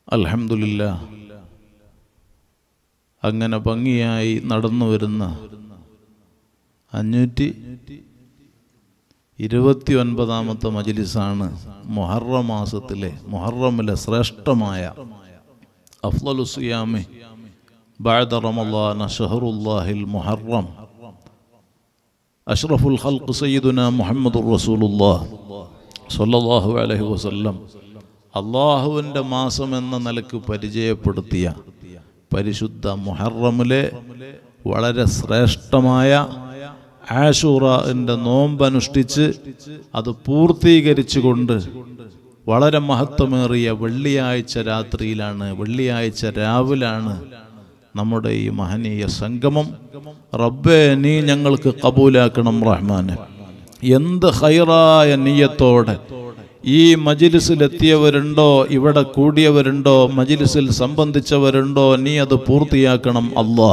അൽഹംദുലില്ല അങ്ങനെ ഭംഗിയായി നടന്നു വരുന്ന അഞ്ഞൂറ്റി ഇരുപത്തി ഒൻപതാമത്തെ മജിലിസാണ് മുഹറം മാസത്തിലെ മുഹറമിലെ ശ്രേഷ്ഠമായ അഫ്ലലു സിയാമി ബാദ റമളാന ഷഹറുല്ലാഹിൽ മുഹറം അഷ്റഫുൽ ഖൽഖ് സയ്യിദുന മുഹമ്മദുർ റസൂലുള്ളാഹ് സ്വല്ലല്ലാഹു അലൈഹി വസല്ലം അള്ളാഹുവിൻ്റെ മാസം എന്ന നിലക്ക് പരിചയപ്പെടുത്തിയ പരിശുദ്ധ മുഹറമിലെ വളരെ ശ്രേഷ്ഠമായ ആഷൂറിൻ്റെ നോമ്പനുഷ്ഠിച്ച് അത് പൂർത്തീകരിച്ചുകൊണ്ട് വളരെ മഹത്വമേറിയ വെള്ളിയാഴ്ച രാത്രിയിലാണ് വെള്ളിയാഴ്ച രാവിലാണ് നമ്മുടെ ഈ മഹനീയ സംഗമം റബ്ബേ നീ ഞങ്ങൾക്ക് കബൂലാക്കണം റഹ്മാനെ എന്ത് ഹൈറായ നീയത്തോടെ ഈ മജിലിസിൽ എത്തിയവരുണ്ടോ ഇവിടെ കൂടിയവരുണ്ടോ മജിലിസിൽ സംബന്ധിച്ചവരുണ്ടോ നീ അത് പൂർത്തിയാക്കണം അല്ലാ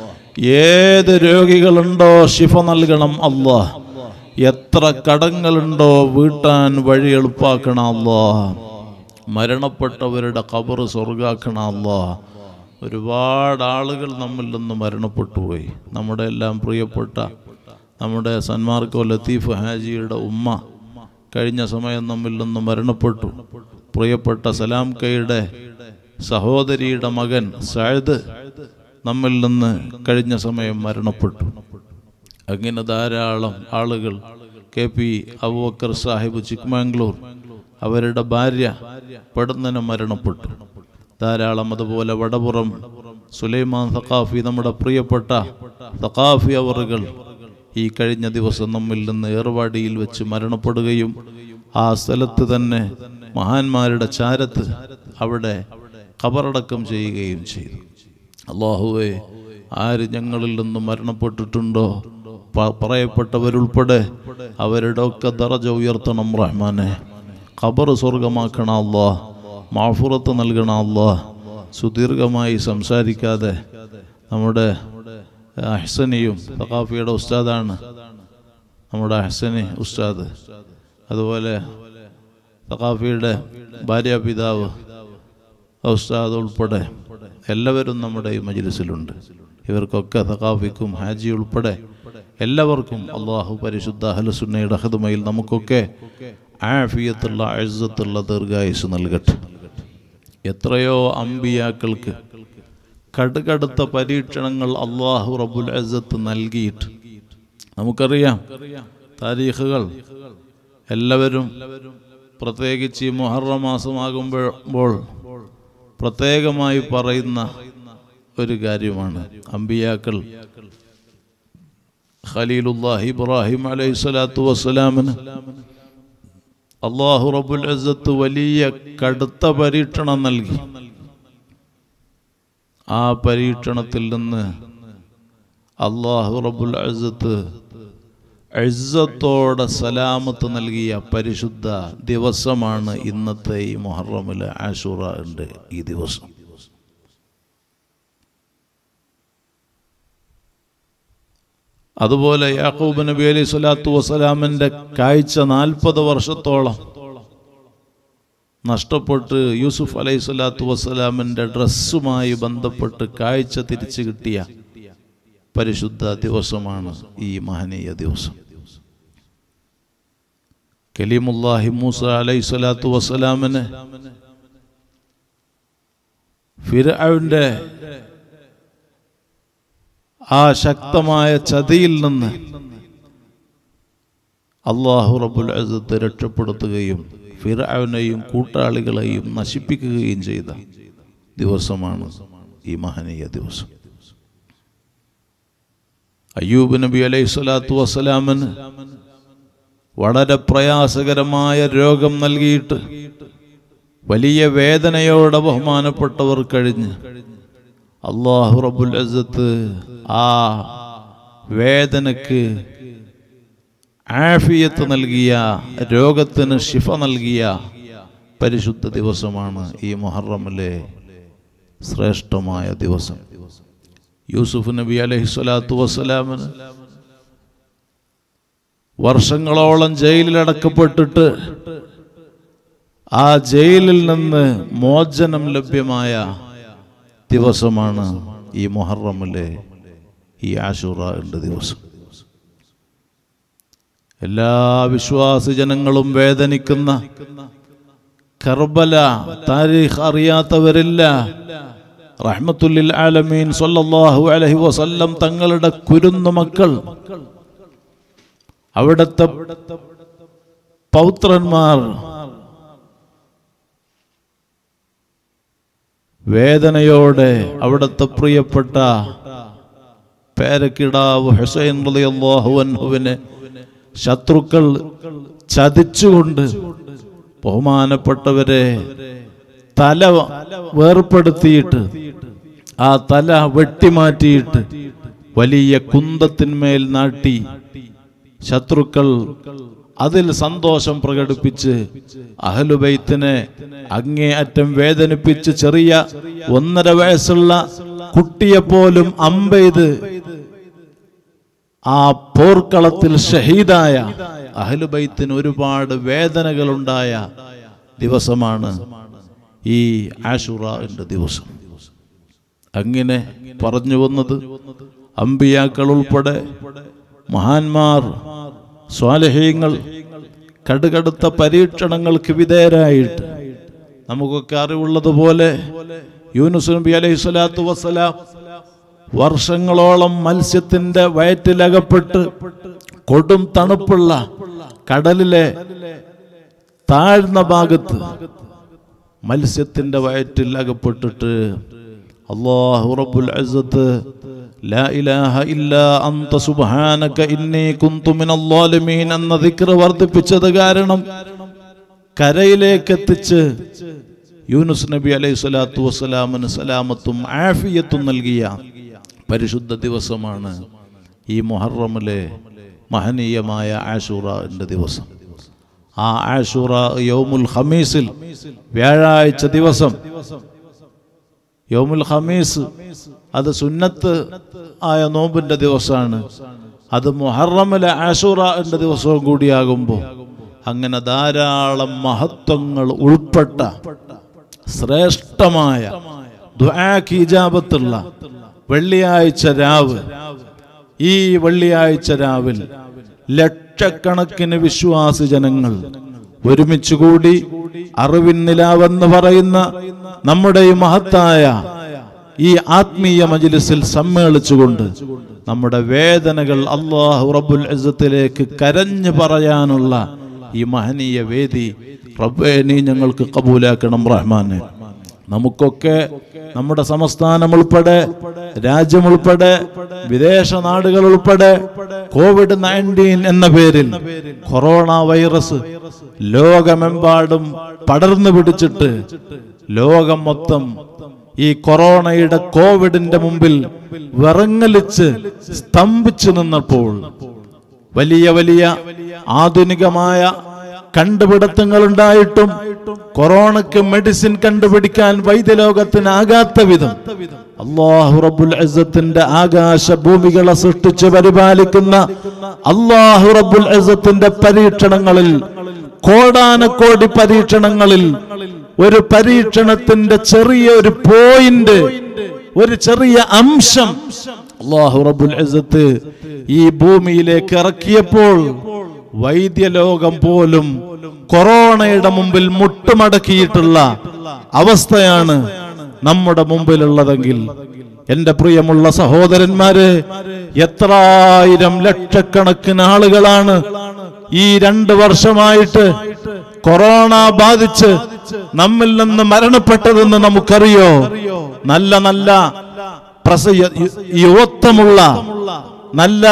ഏത് രോഗികളുണ്ടോ ശിഫ നൽകണം അല്ലാ എത്ര കടങ്ങളുണ്ടോ വീട്ടാൻ വഴി എളുപ്പാക്കണം അല്ലാ മരണപ്പെട്ടവരുടെ ഖബർ സ്വർഗാക്കണം അല്ലാ ഒരുപാട് ആളുകൾ നമ്മിൽ നിന്ന് മരണപ്പെട്ടു പോയി നമ്മുടെ എല്ലാം പ്രിയപ്പെട്ട നമ്മുടെ സന്മാർക്കോ ലത്തീഫ് ഹാജിയുടെ ഉമ്മ കഴിഞ്ഞ സമയം നമ്മിൽ നിന്ന് മരണപ്പെട്ടു പ്രിയപ്പെട്ട സലാം കൈയുടെ സഹോദരിയുടെ മകൻ സായത് നമ്മിൽ നിന്ന് കഴിഞ്ഞ സമയം മരണപ്പെട്ടു അങ്ങനെ ധാരാളം ആളുകൾ കെ പി അബൂബക്കർ സാഹിബ് ചിക്മാംഗ്ലൂർ അവരുടെ ഭാര്യ പെടുന്നനെ മരണപ്പെട്ടു ധാരാളം അതുപോലെ വടപുറം സുലൈമാൻ സഖാഫി നമ്മുടെ പ്രിയപ്പെട്ട സഖാഫി അവറുകൾ ഈ കഴിഞ്ഞ ദിവസം നമ്മിൽ നിന്ന് ഏർവാടിയിൽ വെച്ച് മരണപ്പെടുകയും ആ സ്ഥലത്ത് തന്നെ മഹാന്മാരുടെ ചാരത്ത് അവിടെ കബറടക്കം ചെയ്യുകയും ചെയ്തു അള്ളാഹുവെ ആര് ഞങ്ങളിൽ നിന്ന് മരണപ്പെട്ടിട്ടുണ്ടോ പ- പറയപ്പെട്ടവരുൾപ്പെടെ അവരുടെ ഒക്കെ ദറജ ഉയർത്തണം റഹ്മാനെ ഖബർ സ്വർഗമാക്കണം അല്ലാ മാഫുറത്ത് നൽകണം അല്ലാ സുദീർഘമായി സംസാരിക്കാതെ നമ്മുടെ അഹ്സനിയും സഖാഫിയുടെ ഉസ്താദാണ് നമ്മുടെ അഹ്സനി ഉസ്താദ് അതുപോലെ സഖാഫിയുടെ ഭാര്യാപിതാവ് ഉസ്താദ് ഉൾപ്പെടെ എല്ലാവരും നമ്മുടെ ഈ മജിലിസിലുണ്ട് ഇവർക്കൊക്കെ സഖാഫിക്കും ഹാജി ഉൾപ്പെടെ എല്ലാവർക്കും അള്ളാഹു പരിശുദ്ധ അഹ്ലുസുന്നയുടെ ഹദമയിൽ നമുക്കൊക്കെ ആഫിയത്തുള്ള അഴുത്തുള്ള ദീർഘായുസ് നൽകട്ടെ എത്രയോ അമ്പിയാക്കൾക്ക് കടുകടുത്ത പരീക്ഷണങ്ങൾ അള്ളാഹു റബുൽ അസത്ത് നൽകിയിട്ട് നമുക്കറിയാം താരീഖുകൾ എല്ലാവരും പ്രത്യേകിച്ച് ഈ മുഹറം മാസമാകുമ്പോൾ പ്രത്യേകമായി പറയുന്ന ഒരു കാര്യമാണ് അമ്പിയാക്കൾ ഖലീലുല്ലാഹി ഇബ്രാഹിം അലൈഹി സ്വലാത്തു വസ്സലാമിന് അള്ളാഹു റബുൽ അസത്ത് വലിയ കടുത്ത പരീക്ഷണം നൽകി ആ പരീക്ഷണത്തിൽ നിന്ന് അള്ളാഹു റബുൽ അസത്ത് ഇസ്സത്തോടെ സലാമത്ത് നൽകിയ പരിശുദ്ധ ദിവസമാണ് ഇന്നത്തെ ഈ മുഹറമിലെ ആഷുറ ഉണ്ട് ഈ ദിവസം അതുപോലെ യാക്കൂബ് നബി അലൈഹി സ്വലാത്തു വസ്സലാമിൻ്റെ കാഴ്ച നാൽപ്പത് വർഷത്തോളം നഷ്ടപ്പെട്ട് യൂസുഫ് അലൈഹി സ്വലാത്തു വസ്സലാമിൻ്റെ ഡ്രസ്സുമായി ബന്ധപ്പെട്ട് കാഴ്ച തിരിച്ചു കിട്ടിയ പരിശുദ്ധ ദിവസമാണ് ഈ മഹനീയ ദിവസം കലീമുല്ലാഹി മൂസ അലൈഹി സ്വലാത്തു വസ്സലാമിന് ഫിർഔന്റെ ആ ശക്തമായ ചതിയിൽ നിന്ന് അള്ളാഹു റബുൽ അസത്ത് രക്ഷപ്പെടുത്തുകയും ഫിർഔനെയും കൂട്ടാളികളെയും നശിപ്പിക്കുകയും ചെയ്ത ദിവസമാണ് ഈ മഹനീയ ദിവസം അയ്യൂബ് നബി അലൈഹി സ്വലാത്തു വസ്സലാമിന് വളരെ പ്രയാസകരമായ രോഗം നൽകിയിട്ട് വലിയ വേദനയോടെ ബഹുമാനപ്പെട്ടവർ കഴിഞ്ഞ് അള്ളാഹു റബുൽ അസത്ത് ആ വേദനക്ക് ആഫിയത്ത് നൽകിയ രോഗത്തിന് ശിഫ നൽകിയ പരിശുദ്ധ ദിവസമാണ് ഈ മുഹറമിലെ ശ്രേഷ്ഠമായ ദിവസം യൂസുഫ് നബി അലൈഹി സ്വലാത്തു വസ്സലാമിന് വർഷങ്ങളോളം ജയിലിലടക്കപ്പെട്ടിട്ട് ആ ജയിലിൽ നിന്ന് മോചനം ലഭ്യമായ ദിവസമാണ് ഈ മുഹറമിലെ ഈ ആശുറയുടെ ദിവസം എല്ലാ വിശ്വാസി ജനങ്ങളും വേദനിക്കുന്ന കർബല താരീഖ് അറിയാത്തവരില്ല റഹ്മത്തുല്ലിൽ ആലമീൻ സല്ലല്ലാഹു അലൈഹി വസല്ലം തങ്ങളുടെ കുരുന്നു മക്കൾ അവിടുത്തെ പൗത്രന്മാർ വേദനയോടെ അവിടുത്തെ പ്രിയപ്പെട്ട പേരക്കിടാവ് ഹുസൈൻ റളിയല്ലാഹു അൻഹുവിനെ ശത്രുക്കൾ ചതിച്ചുകൊണ്ട് ബഹുമാനപ്പെട്ടവരെ തല വേർപ്പെടുത്തിയിട്ട് ആ തല വെട്ടിമാറ്റിയിട്ട് വലിയ കുന്തത്തിന്മേൽ നാട്ടി ശത്രുക്കൾ അതിൽ സന്തോഷം പ്രകടിപ്പിച്ച് അഹലുബൈത്തിനെ അങ്ങേയറ്റം വേദനിപ്പിച്ച് ചെറിയ ഒന്നര വയസ്സുള്ള കുട്ടിയെ പോലും അമ്പെയ്ത് ആ പോർക്കളത്തിൽ ഷഹീദായ അഹലുബൈത്തിന് ഒരുപാട് വേദനകളുണ്ടായ ദിവസമാണ് ഈ ആഷുറന്റെ ദിവസം അങ്ങനെ പറഞ്ഞു വന്നത് അമ്പിയാക്കൾ ഉൾപ്പെടെ മഹാന്മാർ സ്വാലഹ്യങ്ങൾ കടുകടുത്ത പരീക്ഷണങ്ങൾക്ക് വിധേയരായിട്ട് നമുക്കൊക്കെ അറിവുള്ളതുപോലെ യൂനുസ് നബി അലൈഹി സ്വലാത്തു വസ്സലാം വർഷങ്ങളോളം മത്സ്യത്തിന്റെ വയറ്റിലകപ്പെട്ട് കൊടും തണുപ്പുള്ള കടലിലെ താഴ്ന്ന ഭാഗത്ത് മത്സ്യത്തിന്റെ വയറ്റിൽ അകപ്പെട്ടിട്ട് അള്ളാഹു റബ്ബുൽ അസ്സത്ത് ലാ ഇലാഹ ഇല്ലാ അന്ത സുബ്ഹാനക ഇന്നി കുന്തു മിനൽ ളാലിമീൻ എന്ന ദിക്ർ വർദ്ധിപ്പിച്ചത് കാരണം കരയിലേക്ക് എത്തിച്ച് യൂനുസ് നബി അലൈഹി സ്വലാത്തു വസ്സലാമിന് സലാമത്തും ആഫിയത്തും നൽകിയ പരിശുദ്ധ ദിവസമാണ് ഈ മുഹറമിലെ മഹനീയമായ ആഷൂറന്റെ ദിവസം ആ ആഷൂറ യൗമുൽ ഖമീസിൽ വ്യാഴാഴ്ച ദിവസം യൗമുൽ ഖമീസ് അത് സുന്നത്ത് ആയ നോമ്പിന്റെ ദിവസമാണ് അത് മുഹറമിലെ ആഷൂറന്റെ ദിവസവും കൂടിയാകുമ്പോൾ അങ്ങനെ ധാരാളം മഹത്വങ്ങൾ ഉൾപ്പെട്ട ശ്രേഷ്ഠമായ ദുആക്ക് ഇജാബത്തുള്ള വെള്ളിയാഴ്ച രാവ് ഈ വെള്ളിയാഴ്ച രാവിൽ ലക്ഷക്കണക്കിന് വിശ്വാസി ജനങ്ങൾ ഒരുമിച്ച് കൂടി അറിവിൻ നിലാവെന്ന് പറയുന്ന നമ്മുടെ ഈ മഹത്തായ ഈ ആത്മീയ മജിലിസിൽ സമ്മേളിച്ചുകൊണ്ട് നമ്മുടെ വേദനകൾ അള്ളാഹു റബ്ബുൽ ഇസ്സത്തിലേക്ക് കരഞ്ഞു പറയാനുള്ള ഈ മഹനീയ വേദി റബ്ബേ നീ ഞങ്ങൾക്ക് കബൂലാക്കണം റഹ്മാനെ നമുക്കൊക്കെ നമ്മുടെ സംസ്ഥാനം ഉൾപ്പെടെ രാജ്യം ഉൾപ്പെടെ വിദേശ നാടുകൾ ഉൾപ്പെടെ കോവിഡ് നയൻറ്റീൻ എന്ന പേരിൽ കൊറോണ വൈറസ് ലോകമെമ്പാടും പടർന്നു പിടിച്ചിട്ട് ലോകം മൊത്തം ഈ കൊറോണയുടെ കോവിഡിന്റെ മുമ്പിൽ വിറങ്ങലിച്ച് സ്തംഭിച്ചു നിന്നപ്പോൾ വലിയ വലിയ ആധുനികമായ കണ്ടുപിടുത്തങ്ങൾ ഉണ്ടായിട്ടും കൊറോണയ്ക്ക് മെഡിസിൻ കണ്ടുപിടിക്കാൻ വൈദ്യലോകത്തിനാകാത്ത വിധം അള്ളാഹു റബ്ബുൽ ഇസ്സത്തിന്റെ ആകാശ ഭൂമികളെ സൃഷ്ടിച്ച് പരിപാലിക്കുന്ന അള്ളാഹു റബ്ബുൽ ഇസ്സത്തിന്റെ പരീക്ഷണങ്ങളിൽ കോടാനക്കോടി പരീക്ഷണങ്ങളിൽ ഒരു പരീക്ഷണത്തിന്റെ ചെറിയ ഒരു പോയിന്റ് ഒരു ചെറിയ അംശം അള്ളാഹു റബ്ബുൽ ഇസ്സത്ത് ഈ ഭൂമിയിലേക്ക് ഇറക്കിയപ്പോൾ വൈദ്യലോകം പോലും കൊറോണയുടെ മുമ്പിൽ മുട്ടുമടക്കിയിട്ടുള്ള അവസ്ഥയാണ് നമ്മുടെ മുമ്പിലുള്ളതെങ്കിൽ എന്റെ പ്രിയമുള്ള സഹോദരന്മാരെ എത്രായിരം ലക്ഷക്കണക്കിന് ആളുകളാണ് ഈ രണ്ട് വർഷമായിട്ട് കൊറോണ ബാധിച്ച് നമ്മിൽ നിന്ന് മരണപ്പെട്ടതെന്ന് നമുക്കറിയോ നല്ല നല്ല പ്രസ യുവത്വമുള്ള നല്ല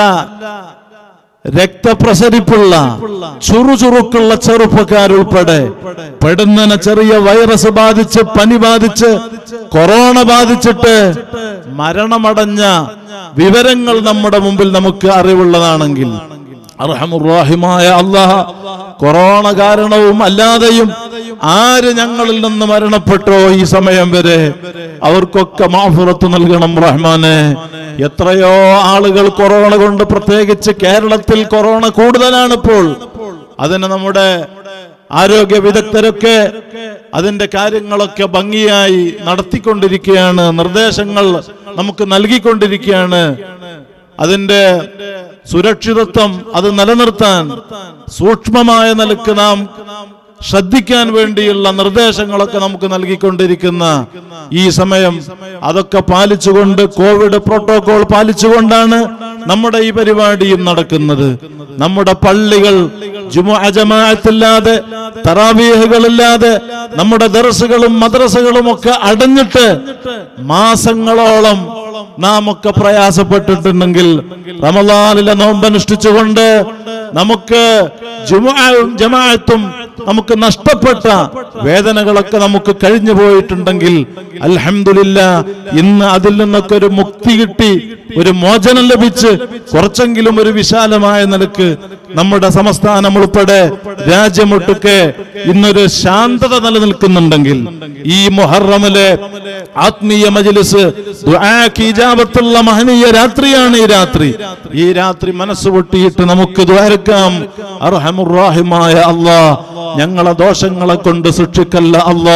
രക്തപ്രസരിപ്പുള്ള ചുറുചുറുക്കുള്ള ചെറുപ്പക്കാരുൾപ്പെടെ പെടുന്നന ചെറിയ വൈറസ് ബാധിച്ച് പനി ബാധിച്ച് കൊറോണ ബാധിച്ചിട്ട് മരണമടഞ്ഞ വിവരങ്ങൾ നമ്മുടെ മുമ്പിൽ നമുക്ക് അറിവുള്ളതാണെങ്കിൽ അർഹമുറാഹിമായ അള്ളാഹ് കൊറോണ കാരണവും അല്ലാതെയും ആര് ഞങ്ങളിൽ നിന്ന് മരണപ്പെട്ടോ ഈ സമയം വരെ അവർക്കൊക്കെ മാഫുറത്ത് നൽകണം റഹ്മാനെ എത്രയോ ആളുകൾ കൊറോണ കൊണ്ട് പ്രത്യേകിച്ച് കേരളത്തിൽ കൊറോണ കൂടുതലാണ് ഇപ്പോൾ അതിന് നമ്മുടെ ആരോഗ്യ വിദഗ്ധരൊക്കെ അതിന്റെ കാര്യങ്ങളൊക്കെ ഭംഗിയായി നടത്തിക്കൊണ്ടിരിക്കുകയാണ് നിർദ്ദേശങ്ങൾ നമുക്ക് നൽകിക്കൊണ്ടിരിക്കുകയാണ് അതിന്റെ സുരക്ഷിതത്വം അത് നിലനിർത്താൻ സൂക്ഷ്മമായ നിലക്ക് നാം ശ്രദ്ധിക്കാൻ വേണ്ടിയുള്ള നിർദ്ദേശങ്ങളൊക്കെ നമുക്ക് നൽകിക്കൊണ്ടിരിക്കുന്ന ഈ സമയം അതൊക്കെ പാലിച്ചുകൊണ്ട് കോവിഡ് പ്രോട്ടോകോൾ പാലിച്ചുകൊണ്ടാണ് നമ്മുടെ ഈ പരിപാടിയും നടക്കുന്നത് നമ്മുടെ പള്ളികൾ ജുമുഅ ജമാഅത്തില്ലാതെ തറാവീഹുകളില്ലാതെ നമ്മുടെ ദർസുകളും മദ്രസകളും ഒക്കെ അടഞ്ഞിട്ട് മാസങ്ങളോളം നാം ഒക്കെ പ്രയാസപ്പെട്ടിട്ടുണ്ടെങ്കിൽ റമദാനിലെ നോമ്പനുഷ്ഠിച്ചുകൊണ്ട് നമുക്ക് ജുമുഅയും ജമാഅത്തും നമുക്ക് നഷ്ടപ്പെട്ട വേദനകളൊക്കെ നമുക്ക് കഴിഞ്ഞു പോയിട്ടുണ്ടെങ്കിൽ അൽഹംദുലില്ല ഇന്ന് അതിൽ നിന്നൊക്കെ ഒരു മുക്തി കിട്ടി ഒരു മോചനം ലഭിച്ച് കുറച്ചെങ്കിലും ഒരു വിശാലമായ നിലക്ക് നമ്മുടെ സംസ്ഥാനം ഉൾപ്പെടെ രാജ്യമൊട്ടുക്കെ ഇന്നൊരു ശാന്തത നിലനിൽക്കുന്നുണ്ടെങ്കിൽ ഈ മുഹറമിലെ ആത്മീയ മജ്ലിസ് ദുആക്ക് ഇജാബത്തുള്ള മഹനീയ രാത്രിയാണ് ഈ രാത്രി ഈ രാത്രി മനസ്സ് പൊട്ടിയിട്ട് നമുക്ക് ദ്വാരക്കാം അർഹമുറാഹിമായ അല്ലാ ഞങ്ങളെ ദോഷങ്ങളെ കൊണ്ട് സൃഷ്ടിക്കല്ല അല്ലാ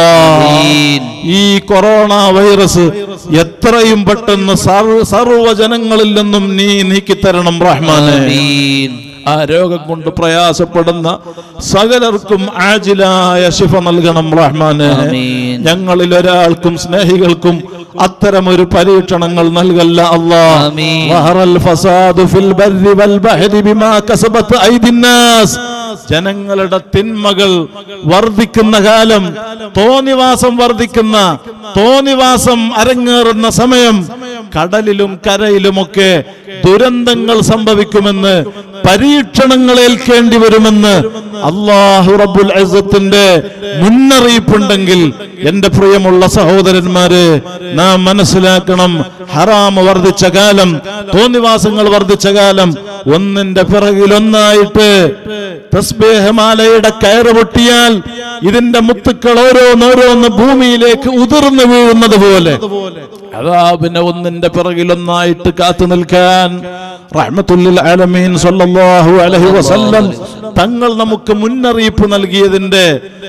ഈ കൊറോണ വൈറസ് എത്രയും പെട്ടെന്ന് സർവ സർവ്വജനങ്ങളിൽ നിന്നും നീ നീക്കിത്തരണം റഹ്മാനെ ആമീൻ ആ രോഗം കൊണ്ട് പ്രയാസപ്പെടുന്ന സകലർക്കും ആജിലായ ശിഫ നൽകണം റഹ്മാനെ ആമീൻ. ഞങ്ങളിൽ ഒരാൾക്കും സ്നേഹികൾക്കും അത്തരമൊരു പരീക്ഷണങ്ങൾ നൽകല്ല അല്ലാ ആമീൻ. വഹറൽ ഫസാദു ഫിൽ ബർരി വൽ ബഹരി ബിമാ കസബത്ത് ഐദിന്നാസ് ജനങ്ങളുടെ തിന്മകൾ വർദ്ധിക്കുന്ന കാലം തോന്നിവാസം വർദ്ധിക്കുന്ന തോന്നിവാസം അരങ്ങേറുന്ന സമയം കടലിലും കരയിലുമൊക്കെ ദുരന്തങ്ങൾ സംഭവിക്കുമെന്ന് പരീക്ഷണങ്ങൾ ഏൽക്കേണ്ടി വരുമെന്ന് അള്ളാഹു റബ്ബുൽ അസത്തിന്റെ മുന്നറിയിപ്പുണ്ടെങ്കിൽ എന്റെ പ്രിയമുള്ള സഹോദരന്മാര് നാം മനസ്സിലാക്കണം ഹറാമ് വർദ്ധിച്ച കാലം തോന്നിവാസങ്ങൾ വർദ്ധിച്ച കാലം ഒന്നിന്റെ പിറകിൽ ഒന്നായിട്ട് തസ്ബേഹമാലയുടെ കയറ് പൊട്ടിയാൽ ഇതിന്റെ മുത്തുക്കൾ ഓരോന്നോരോന്ന് ഭൂമിയിലേക്ക് ഉതിർന്നു വീഴുന്നത് പോലെ അതാ പിന്നെ ഒന്നിന്റെ പിറകിൽ ഒന്നായിട്ട് കാത്തു നിൽക്കാൻ റഹ്മത്തുല്ലിൽ ആലമീൻ സല്ലല്ലാഹു അലൈഹി വസല്ലം തങ്ങൾ നമുക്ക് മുന്നറിയിപ്പ് നൽകിയതിന്റെ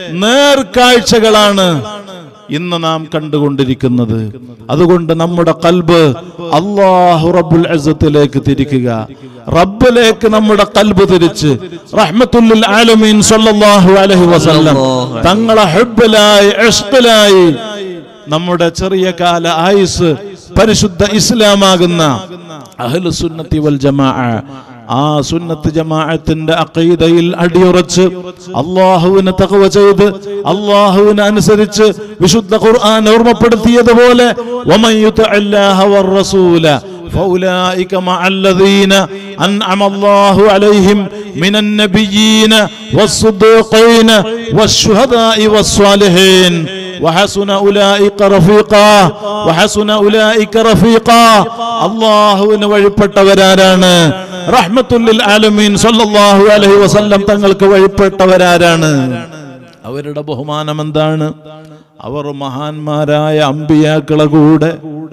നേർക്കാഴ്ചകളാണ് ഇന്ന് നാം കണ്ടുകൊണ്ടിരിക്കുന്നത് അതുകൊണ്ട് നമ്മുടെ കൽബ് അള്ളാഹു റബ്ബുൽ അസത്തിലേക്ക് തിരിക്കുക റബ്ബിലേക്ക് നമ്മുടെ കൽബ് തിരിച്ച് റഹ്മത്തുല്ലിൽ ആലമീൻ സല്ലല്ലാഹു അലൈഹി വസല്ലം തങ്ങളെ ഹബ്ബിലായി ഇഷ്ഖിലായി നമ്മുടെ ചെറിയ കാല ആയുസ് പരിശുദ്ധ ഇസ്ലാമാകുന്ന അഹ്ലു സുന്നത്തി വൽ ജമാഅ ആ സുന്നത്ത് ജമാഅത്തിന്റെ അഖീദയിൽ അടിയുറച്ച് അള്ളാഹുവിനെ തഖവ ചെയ്ത് അള്ളാഹുവിനെ അനുസരിച്ച് വിശുദ്ധ ഖുർആൻ ഓർമ്മപ്പെടുത്തിയതുപോലെ വമൻ യുതഅല്ലാഹ വർ-റസൂല فأولئك مع الذين أنعم الله عليهم من النبيين والصديقين والشهداء والصالحين وحسن أولئك رفيقا وحسن أولئك رفيقا അള്ളാഹുവിന് വഴിപ്പെട്ടവരാരാണ് റഹ്മത്തുല്ലിൽ ആലമീൻ സല്ലല്ലാഹു അലൈഹി വസല്ലം തങ്ങൾക്ക് വഴിപ്പെട്ടവരാരാണ് അവരുടെ ബഹുമാനം എന്താണ് അവർ മഹാന്മാരായ അമ്പിയാക്കളെ കൂടെ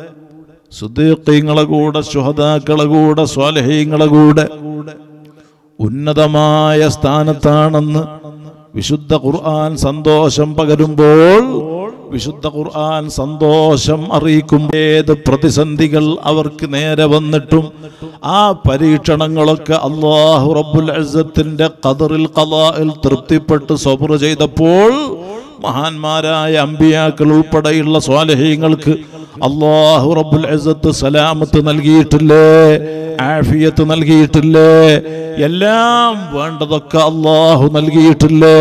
സുദീഖീങ്ങളെ കൂടെ ശുഹദാക്കളെ കൂടെ സ്വാലഹീങ്ങളെ കൂടെ ഉന്നതമായ സ്ഥാനത്താണെന്ന് വിശുദ്ധ ഖുർആൻ സന്തോഷം പകരുമ്പോൾ വിശുദ്ധ ഖുർആൻ സന്തോഷം അറിയിക്കും ഏത് പ്രതിസന്ധികൾ അവർക്ക് നേരെ വന്നിട്ടും ആ പരീക്ഷണങ്ങളൊക്കെ അള്ളാഹു റബ്ബുൽ അസത്തിന്റെ ഖദറിൽ ഖലായിൽ തൃപ്തിപ്പെട്ട് സബർ ചെയ്തപ്പോൾ മഹാന്മാരായ അമ്പിയാക്കൾ ഉൾപ്പെടെയുള്ള സ്വാലഹീങ്ങൾക്ക് അള്ളാഹു റബ്ബുൽ അസത്ത് സലാമത്ത് നൽകിയിട്ടില്ലേ ആഫിയത്ത് നൽകിയിട്ടില്ലേ എല്ലാം വേണ്ടതൊക്കെ അള്ളാഹു നൽകിയിട്ടില്ലേ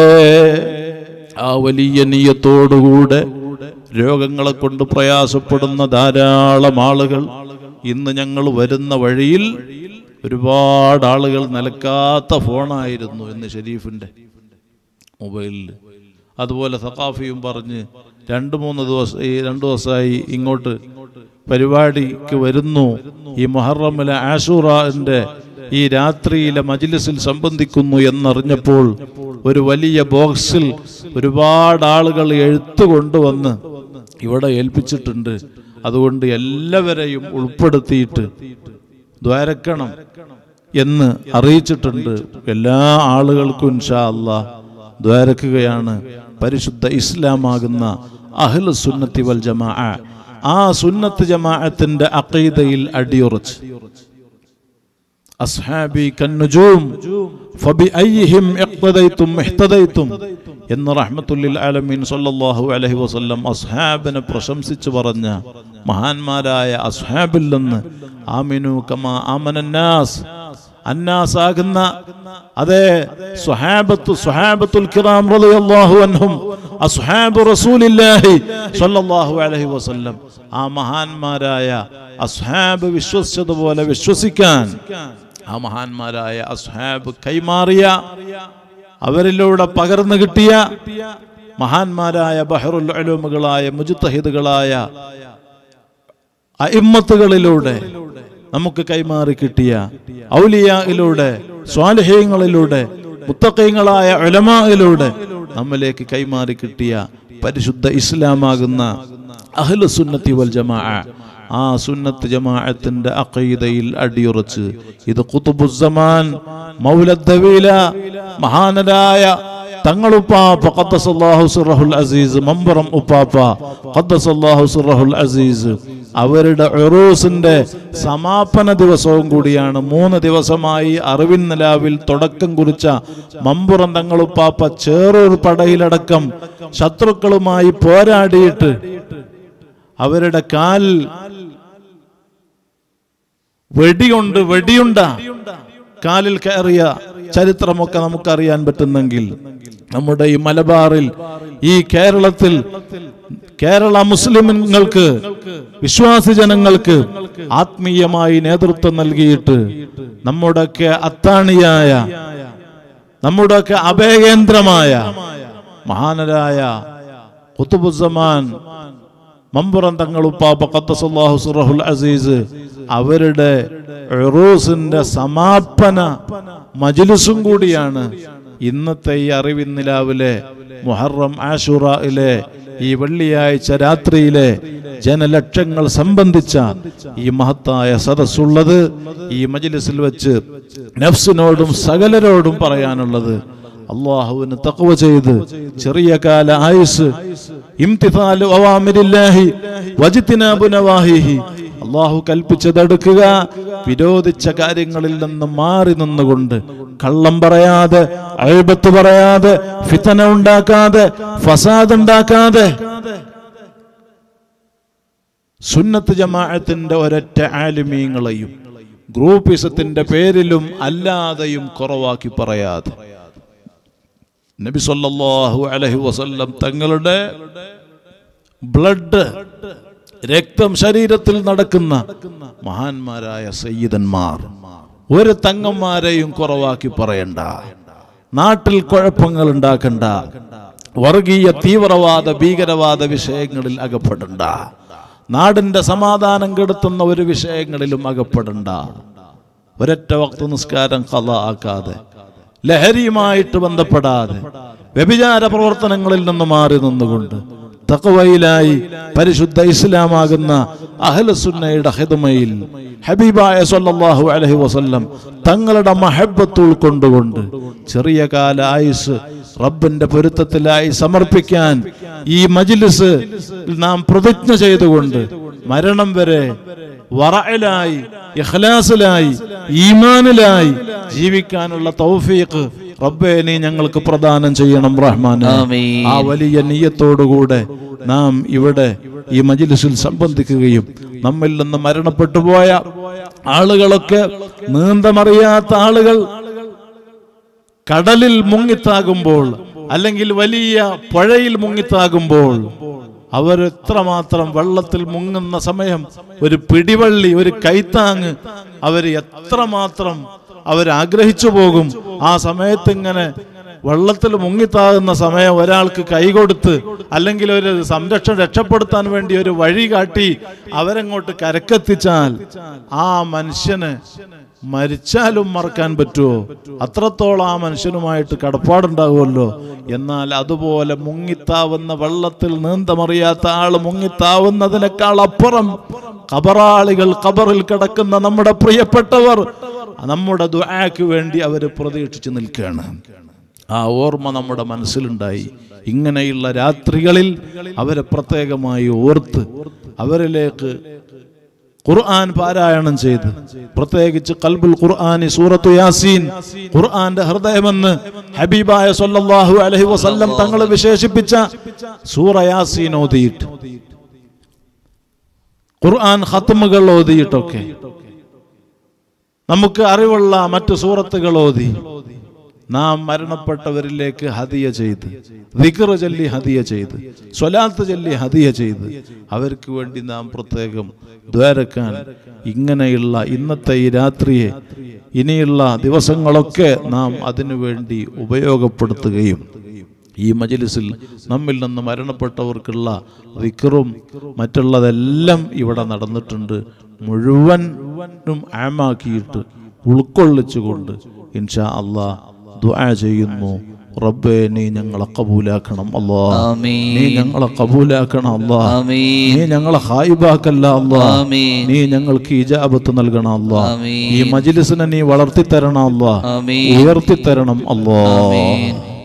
ആ വലിയ നീയത്തോടുകൂടെ രോഗങ്ങളെ കൊണ്ട് പ്രയാസപ്പെടുന്ന ധാരാളം ആളുകൾ ഇന്ന് ഞങ്ങൾ വരുന്ന വഴിയിൽ ഒരുപാട് ആളുകൾ നിലക്കാത്ത ഫോണായിരുന്നു ഇന്ന് ഷെരീഫിന്റെ മൊബൈലിൽ അതുപോലെ സഖാഫിയും പറഞ്ഞ് രണ്ട് മൂന്ന് ദിവസം ഈ രണ്ട് ദിവസമായി ഇങ്ങോട്ട് പരിപാടിക്ക് വരുന്നു ഈ മുഹറമിലെ ആഷൂറിന്റെ ഈ രാത്രിയിലെ മജ്ലിസിൽ സംബന്ധിക്കുന്നു എന്നറിഞ്ഞപ്പോൾ ഒരു വലിയ ബോക്സിൽ ഒരുപാട് ആളുകൾ എഴുത്ത് കൊണ്ടുവന്ന് ഇവിടെ ഏൽപ്പിച്ചിട്ടുണ്ട് അതുകൊണ്ട് എല്ലാവരെയും ഉൾപ്പെടുത്തിയിട്ട് ദ്വാരക്കണം എന്ന് അറിയിച്ചിട്ടുണ്ട് എല്ലാ ആളുകൾക്കും ഇൻഷാ അല്ലാ ദ്വാരക്കുകയാണ് പരിശുദ്ധ ഇസ്ലാമാകുന്ന അഹ്ലു സുന്നത്തി വൽ ജമാ ആ സുന്നത്ത് ജമാഅത്തിന്റെ അഖീദയിൽ അടിയുറച്ച് അസ്ഹാബി കന്നുജൂം ഫബിഅയ്യിഹിം ഇഖ്തദൈതും ഇഹ്തദൈതും എന്ന് റഹ്മത്തുല്ലിൽ ആലമീൻ സല്ലല്ലാഹു അലൈഹി വസല്ലം അസ്ഹാബിനെ പ്രശംസിച്ചു പറഞ്ഞ മഹാന്മാരായ അസ്ഹാബിൽ നിന്ന് ആമിനു കമാ ആമനന്നാസ് അന്നാസ് ആകുന്ന അതെ സ്വഹാബത്ത് സ്വഹാബത്തുൽ കിറാം റളിയല്ലാഹു അൻഹും അസ്ഹാബു റസൂലില്ലാഹി സ്വല്ലല്ലാഹു അലൈഹി വസല്ലം ആ മഹാന്മാരായ അസ്ഹാബ് വിശ്വസിച്ചതുപോലെ വിശ്വസിക്കാൻ ആ മഹാന്മാരായ അസ്ഹാബ് കൈമാറിയ അവരിലൂടെ പകർന്നു കിട്ടിയ മഹാന്മാരായ ബഹറുൽ അലൂമുകളായ മുജുത്തഹിദുകളായ അയിമ്മത്തുകളിലൂടെ നമുക്ക് കൈമാറി കിട്ടിയ ഔലിയയിലൂടെ സ്വാലിഹ്യങ്ങളിലൂടെ മുത്തക്കയങ്ങളായ ഉലമായിലൂടെ നമ്മിലേക്ക് കൈമാറി കിട്ടിയ പരിശുദ്ധ ഇസ്ലാമാകുന്ന അഹ്ലു സുന്നത്തി വൽ ജമാ ആ സുന്നത്ത് ജമാഅത്തിന്റെ അഖീദയിൽ അടിയുറച്ച് ഇത് ഖുതുബുസ്സമാൻ മൗലദ്ദവീല മഹാനരായ തങ്ങളുപ്പാപ്പ ഖദ്ദസല്ലാഹു സിറഹുൽ അസീസ് മമ്പറം ഉപ്പാപ്പ ഖദ്ദസല്ലാഹു സിറഹുൽ അസീസ് അവരുടെ ഉറൂസിന്റെ സമാപന ദിവസവും കൂടിയാണ് മൂന്ന് ദിവസമായി അറിവിൻ നിലാവിൽ തുടക്കം കുറിച്ച മമ്പുറം തങ്ങളുപ്പാപ്പ ചേറൂർ പടയിലടക്കം ശത്രുക്കളുമായി പോരാടിയിട്ട് അവരുടെ കാൽ വെടിയുണ്ട് വെടിയുണ്ട കാലിൽ കയറിയ ചരിത്രമൊക്കെ നമുക്കറിയാൻ പറ്റുന്നെങ്കിൽ നമ്മുടെ ഈ മലബാറിൽ ഈ കേരളത്തിൽ കേരള മുസ്ലിമുകൾക്ക് വിശ്വാസി ജനങ്ങൾക്ക് ആത്മീയമായി നേതൃത്വം നൽകിയിട്ട് നമ്മുടെയൊക്കെ അത്താണിയായ നമ്മുടെയൊക്കെ അഭയകേന്ദ്രമായ മഹാനരായ ഖുത്തുബുസമാൻ മമ്പുറം തങ്ങളുപ്പാപ്പ ഖദ്ദസല്ലാഹു സുറഹുൽ അസീസ് അവരുടെ ഉറൂസിന്റെ സമാപന മജ്ലിസും കൂടിയാണ് ഇന്നത്തെ ഈ അറിവിന്നിലാവിലെ മുഹറം ആഷുറയിലെ ഈ വെള്ളിയാഴ്ച രാത്രിയിലെ ജനലക്ഷങ്ങൾ സംബന്ധിച്ച ഈ മഹത്തായ സദസ്സുള്ളത് ഈ മജ്ലിസിൽ വെച്ച് നഫ്സിനോടും സകലരോടും പറയാനുള്ളത് അള്ളാഹുവിന് തഖ്വ ചെയ്ത് ചെറിയ കാല ആയുസ് ഇംതിസാലു അവാമിരില്ലാഹി വജിത്തിനാബു നവാഹിഹി അള്ളാഹു കൽപ്പിച്ചതെടുക്കുക വിരോധിച്ച കാര്യങ്ങളിൽ നിന്ന് മാറി നിന്നുകൊണ്ട് കള്ളം പറയാതെ അഴിബത്ത് പറയാതെ ഫിതന ഉണ്ടാക്കാതെ ഫസാദ് ഉണ്ടാക്കാതെ സുന്നത്ത് ജമാഅത്തിന്റെ ഒരൊറ്റ ആലിമീങ്ങളെയും ഗ്രൂപ്പിസത്തിന്റെ പേരിലും അല്ലാതെയും കുറവാക്കി പറയാതെ നബി സല്ലല്ലാഹു അലൈഹി വസല്ലം തങ്ങളുടെ ബ്ലഡ് രക്തം ശരീരത്തിൽ നടക്കുന്ന മഹാന്മാരായ സയ്യിദന്മാർ ഒരു തങ്ങന്മാരെയും കുറവാക്കി പറയണ്ട നാട്ടിൽ കുഴപ്പങ്ങൾ ഉണ്ടാക്കണ്ട വർഗീയ തീവ്രവാദ ഭീകരവാദ വിഷയങ്ങളിൽ അകപ്പെടണ്ട നാടിന്റെ സമാധാനം കെടുത്തുന്ന ഒരു വിഷയങ്ങളിലും അകപ്പെടണ്ട ഒരൊറ്റ വക്ത നിസ്കാരം കഥ ആക്കാതെ ലഹരിയുമായിട്ട് ബന്ധപ്പെടാതെ വ്യഭിചാര പ്രവർത്തനങ്ങളിൽ നിന്ന് മാറി നിന്നുകൊണ്ട് തക്കവയിലായി പരിശുദ്ധ ഇസ്ലാമാകുന്ന അഹലസുന്നയുടെ ഹിദമയിൽ ഹബീബായ സല്ലല്ലാഹു അലൈഹി വസല്ലം തങ്ങളുടെ മഹബത്ത് ഉൾക്കൊണ്ടുകൊണ്ട് ചെറിയ കാല ആയുസ് റബ്ബിന്റെ പൊരുത്തത്തിലായി സമർപ്പിക്കാൻ ഈ മജിലിസ് നാം പ്രതിജ്ഞ ചെയ്തുകൊണ്ട് മരണം വരെ വറയിലായി ഇഖ്ലാസിലായി ഈമാനിലായി ജീവിക്കാനുള്ള തൗഫീഖ് റബ്ബേ നീ ഞങ്ങൾക്ക് പ്രദാനം ചെയ്യണം റഹ്മാൻ ആമീൻ. ആ വലിയ നീയത്തോടുകൂടെ നാം ഇവിടെ ഈ മജിലിസിൽ സംബന്ധിക്കുകയും നമ്മിൽ നിന്ന് മരണപ്പെട്ടു പോയ ആളുകളൊക്കെ നീന്തമറിയാത്ത ആളുകൾ കടലിൽ മുങ്ങിത്താകുമ്പോൾ അല്ലെങ്കിൽ വലിയ പുഴയിൽ മുങ്ങിത്താകുമ്പോൾ അവർ എത്രമാത്രം വെള്ളത്തിൽ മുങ്ങുന്ന സമയം ഒരു പിടിവള്ളി ഒരു കൈത്താങ് അവർ എത്രമാത്രം അവർ ആഗ്രഹിച്ചു പോകും ആ സമയത്ത് ഇങ്ങനെ വെള്ളത്തിൽ മുങ്ങിത്താകുന്ന സമയം ഒരാൾക്ക് കൈകൊടുത്ത് അല്ലെങ്കിൽ ഒരു സംരക്ഷണം രക്ഷപ്പെടുത്താൻ വേണ്ടി ഒരു വഴി കാട്ടി അവരങ്ങോട്ട് കരക്കെത്തിച്ചാൽ ആ മനുഷ്യന് മരിച്ചാലും മറക്കാൻ പറ്റുമോ അത്രത്തോളം ആ മനുഷ്യനുമായിട്ട് കടപ്പാടുണ്ടാകുമല്ലോ എന്നാൽ അതുപോലെ മുങ്ങിത്താവുന്ന വെള്ളത്തിൽ നീന്തമറിയാത്ത ആള് മുങ്ങിത്താവുന്നതിനേക്കാൾ അപ്പുറം കബറാളികൾ കബറിൽ കിടക്കുന്ന നമ്മുടെ പ്രിയപ്പെട്ടവർ നമ്മുടെ ദുആക്ക് വേണ്ടി അവർ പ്രതീക്ഷിച്ചു നിൽക്കുകയാണ് ആ ഓർമ്മ നമ്മുടെ മനസ്സിലുണ്ടായി ഇങ്ങനെയുള്ള രാത്രികളിൽ അവരെ പ്രത്യേകമായി ഓർത്ത് അവരിലേക്ക് ഖുർആൻ പാരായണം ചെയ്ത് പ്രത്യേകിച്ച് കൽബുൽ ഖുർആനി സൂറത്തു യാസീൻ ഖുർആന്റെ ഹൃദയമെന്ന് ഹബീബായ സല്ലല്ലാഹു അലൈഹി വസല്ലം തങ്ങൾ വിശേഷിപ്പിച്ച സൂറ യാസീൻ ഓതിയിട്ട് ഖുർആൻ ഖത്മുകൾ ഓതിയിട്ടൊക്കെ നമുക്ക് അറിവുള്ള മറ്റു സൂറത്തുകൾ ഓതി നാം മരണപ്പെട്ടവരിലേക്ക് ഹദിയ ചെയ്ത് ദിക്ർ ചൊല്ലി ഹദിയ ചെയ്ത് സ്വലാത്ത് ചൊല്ലി ഹദിയ ചെയ്ത് അവർക്ക് വേണ്ടി നാം പ്രത്യേകം ദ്വാരക്കാൻ ഇങ്ങനെയുള്ള ഇന്നത്തെ ഈ രാത്രിയെ ഇനിയുള്ള ദിവസങ്ങളൊക്കെ നാം അതിനു വേണ്ടി ഉപയോഗപ്പെടുത്തുകയും ഈ മജിലിസിൽ നമ്മിൽ നിന്ന് മരണപ്പെട്ടവർക്കുള്ള വിക്റും മറ്റുള്ളതെല്ലാം ഇവിടെ നടന്നിട്ടുണ്ട് മുഴുവനും ആമാക്കിയിട്ട് ഉൾക്കൊള്ളിച്ചുകൊണ്ട് ഇൻഷാ അള്ളാ ദുആ ചെയ്യുന്നു റബ്ബേ നീ ഞങ്ങളെ കബൂലാക്കണം അല്ലാ ആമീൻ. നീ ഞങ്ങളെ കബൂലാക്കണം അല്ലാ ആമീൻ. നീ ഞങ്ങളെ ഹായിബാക്കല്ല അല്ലാ ആമീൻ. നീ ഞങ്ങൾക്ക് ഇജാബത്ത് നൽകണം അല്ലാ ആമീൻ. ഈ മജിലിസിനെ നീ വളർത്തി തരണം അല്ലാ ആമീൻ. ഉയർത്തി തരണം അല്ലാ ആമീൻ.